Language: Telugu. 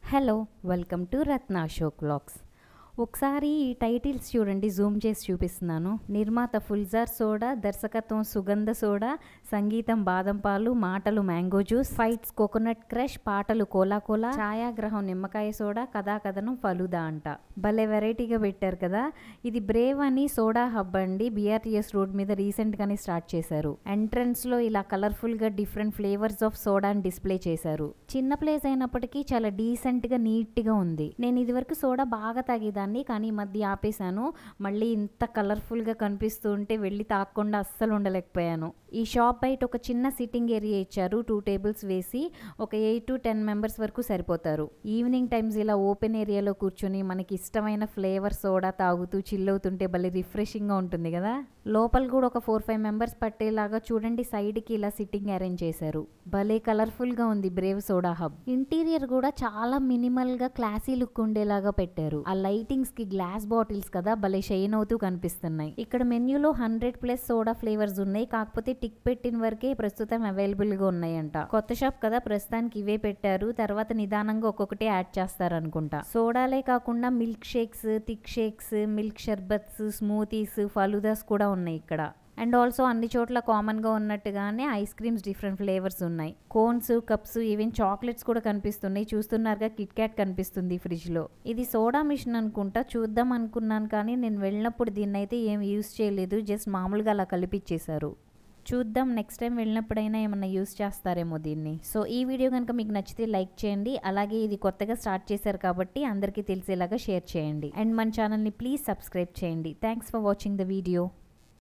hello welcome to Ratna Ashok vlogs ఒకసారి ఈ టైటిల్స్ చూడండి జూమ్ చేసి చూపిస్తున్నాను నిర్మాత ఫుల్జార్ సోడా దర్శకత్వం సుగంధ సోడా సంగీతం బాదం పాలు మాటలు mango juice fights coconut crush పాటలు కోలా కోలా ఛాయాగ్రహం నిమ్మకాయ సోడా కథా కథనం ఫలుదా అంట భలే వెరైటీగా పెట్టారు కదా ఇది బ్రేవ్ అని సోడా హబ్ అండి బీఆర్టీఎస్ రోడ్ మీద రీసెంట్గానే స్టార్ట్ చేశారు ఎంట్రన్స్ లో ఇలా కలర్ఫుల్ గా డిఫరెంట్ ఫ్లేవర్స్ ఆఫ్ సోడాని డిస్ప్లే చేశారు చిన్న ప్లేస్ అయినప్పటికీ చాలా డీసెంట్ గా నీట్ గా ఉంది నేను ఇదివరకు సోడా బాగా తాగేదాన్ని కానీ ఈ మధ్య ఆపేశాను మళ్ళీ ఇంత కలర్ఫుల్ గా కనిపిస్తూ ఉంటే వెళ్ళి తాగకుండా అస్సలు ఉండలేకపోయాను ఈ షాప్ బయట ఒక చిన్న సిట్టింగ్ ఏరియా ఇచ్చారు టూ టేబుల్స్ వేసి ఒక ఎయిట్ టు టెన్ మెంబర్స్ వరకు సరిపోతారు ఈవినింగ్ టైమ్స్ ఇలా ఓపెన్ ఏరియాలో కూర్చొని మనకి ఇష్టమైన ఫ్లేవర్ సోడా తాగుతూ చిల్ అవుతుంటే భలే రిఫ్రెషింగ్ గా ఉంటుంది కదా లోపల కూడా ఒక ఫోర్ ఫైవ్ మెంబర్స్ పట్టేలాగా చూడండి సైడ్ కి ఇలా సిట్టింగ్ అరేంజ్ చేశారు భలే కలర్ఫుల్ గా ఉంది బ్రేవ్ సోడా హబ్ ఇంటీరియర్ కూడా చాలా మినిమల్ గా క్లాసీ లుక్ ఉండేలాగా పెట్టారు ఆ లైటింగ్స్ కి గ్లాస్ బాటిల్స్ కదా భలే షైన్ అవుతూ కనిపిస్తున్నాయి ఇక్కడ మెన్యూలో హండ్రెడ్ ప్లస్ సోడా ఫ్లేవర్స్ ఉన్నాయి కాకపోతే టిక్ పెట్టిన వరకే ప్రస్తుతం అవైలబుల్ గా ఉన్నాయంట కొత్త షాప్ కదా ప్రస్తుతానికి ఇవే పెట్టారు తర్వాత నిదానంగా ఒక్కొక్కటి యాడ్ చేస్తారు అనుకుంటా సోడాలే కాకుండా milk shakes thick shakes milk sharbats smoothies faloodas కూడా ఉన్నాయి ఇక్కడ అండ్ ఆల్సో అన్ని చోట్ల కామన్గా ఉన్నట్టుగానే ఐస్ క్రీమ్స్ డిఫరెంట్ ఫ్లేవర్స్ ఉన్నాయి కోన్స్ కప్స్ ఈవెన్ చాక్లెట్స్ కూడా కనిపిస్తున్నాయి చూస్తున్నారుగా కిట్ క్యాట్ కనిపిస్తుంది ఫ్రిడ్జ్లో ఇది సోడా మిషన్ అనుకుంటా చూద్దాం అనుకున్నాను కానీ నేను వెళ్ళినప్పుడు దీన్ని అయితే ఏం యూస్ చేయలేదు జస్ట్ మామూలుగా అలా కలిపిచ్చేశారు చూద్దాం నెక్స్ట్ టైం వెళ్ళినప్పుడైనా ఏమన్నా యూస్ చేస్తారేమో దీన్ని సో ఈ వీడియో కనుక మీకు నచ్చితే లైక్ చేయండి అలాగే ఇది కొత్తగా స్టార్ట్ చేశారు కాబట్టి అందరికీ తెలిసేలాగా షేర్ చేయండి అండ్ మన ఛానల్ని ప్లీజ్ సబ్స్క్రైబ్ చేయండి thanks for watching the video